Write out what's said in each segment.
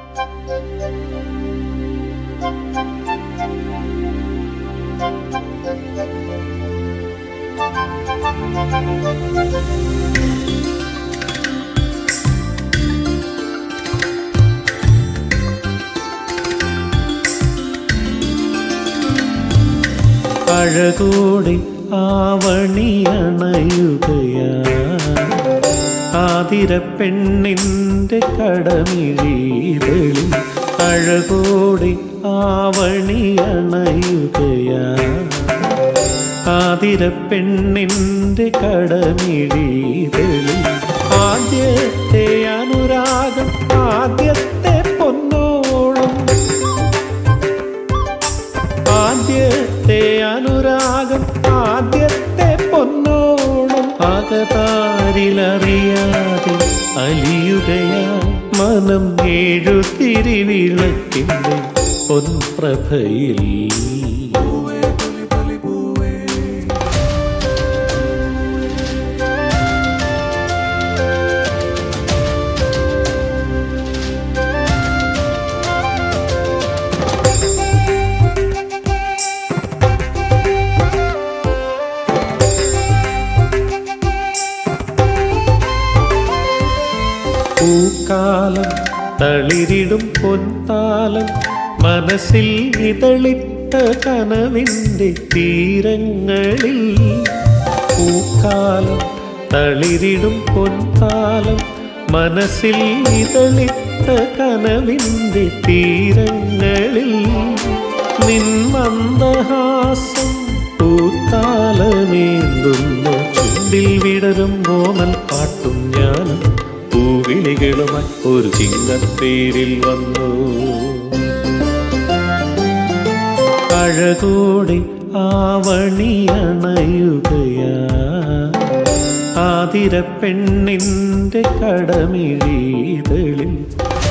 അഴകോടെ ആവണിയണയുകയാ ആതിര പെണ്ണിൻ്റെ കടമിഴികളിൽ അഴകോടെ ആവണിയണയുകയാ ആതിര പെണ്ണിൻ്റെ കടമിഴികളിൽ ആദ്യത്തെ അനുരാഗം ആദ്യത്തെ പൊന്നോളം ആദ്യത്തെ അനുരാഗം ആദ്യത്തെ പൊന്നോളം അകതാരിലറിയാതെ അലിയുകയാ മനം ഏഴു തിരിവിളക്കിൻ്റെ പൊൻപ്രഭയിൽ പൂക്കാലം തളിരിടും പൊൻതാലം മനസ്സിൽ ഇതളിട്ട കനവിൻ്റെ തീരങ്ങളിൽ പൂക്കാലം തളിരിടും പൊൻതാലം മനസ്സിൽ ഇതളിട്ട കനവിൻ്റെ തീരങ്ങളിൽ നിൻ മന്ദഹാസം പൂത്താലമേന്തുന്നു ചുണ്ടിൽ വിടരും ഓമൽ പാട്ടും ഞാനും പൂവിളികളുമായി ഒരു ചിങ്ങത്തേരിൽ വന്നു അഴകോടെ ആവണിയണയുകയാ ആതിര പെണ്ണിൻ്റെ കടമിഴിതളിൽ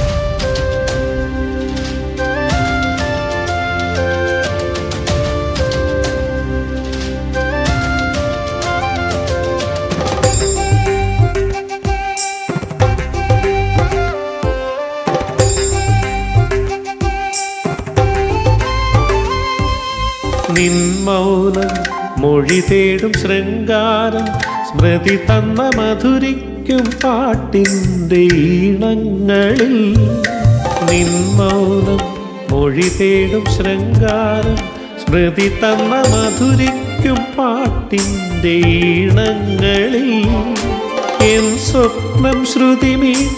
നിൻ മൗനം മൊഴി തേടും ശൃംഗാരം സ്മൃതി തന്ന മധുരിക്കും പാട്ടിൻ്റെ ഈണങ്ങളിൽ നിൻ മൗനം മൊഴി തേടും ശൃംഗാരം സ്മൃതി തന്ന മധുരിക്കും പാട്ടിൻ്റെ ഈണങ്ങളിൽ എൻ സ്വപ്നം ശ്രുതി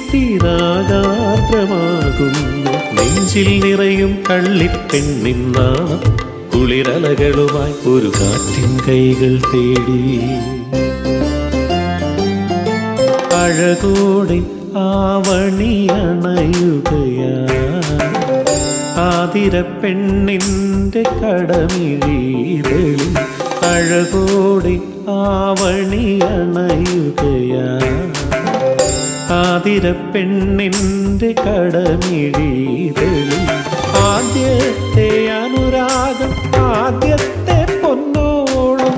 മീട്ടിരാഗാദ്രമാകുന്നു നെഞ്ചിൽ നിറയും കള്ളിപ്പെണ്ണിന്നാണം കുളിരലകളുമായി ഒരു കാറ്റിൻ കൈകൾ തേടി അഴകോടെ ആവണിയണയുകയാ ആതിര പെണ്ണിൻ്റെ കടമിഴിതളിൽ അഴകോടെ ആവണിയണയുകയാ ആതിര പെണ്ണിൻ്റെ കടമിഴിതളിൽ ആദ്യത്തെ അനുരാഗം ആദ്യത്തെ പൊന്നോളം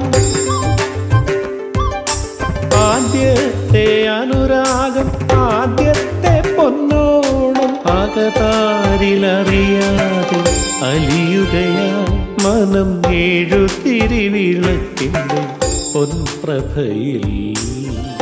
ആദ്യത്തെ അനുരാഗം ആദ്യത്തെ പൊന്നോളം അകതാരിലറിയാതെ അലിയുകയാ മനം ഏഴു തിരിവിളക്കിൻ്റെ പൊൻപ്രഭയിൽ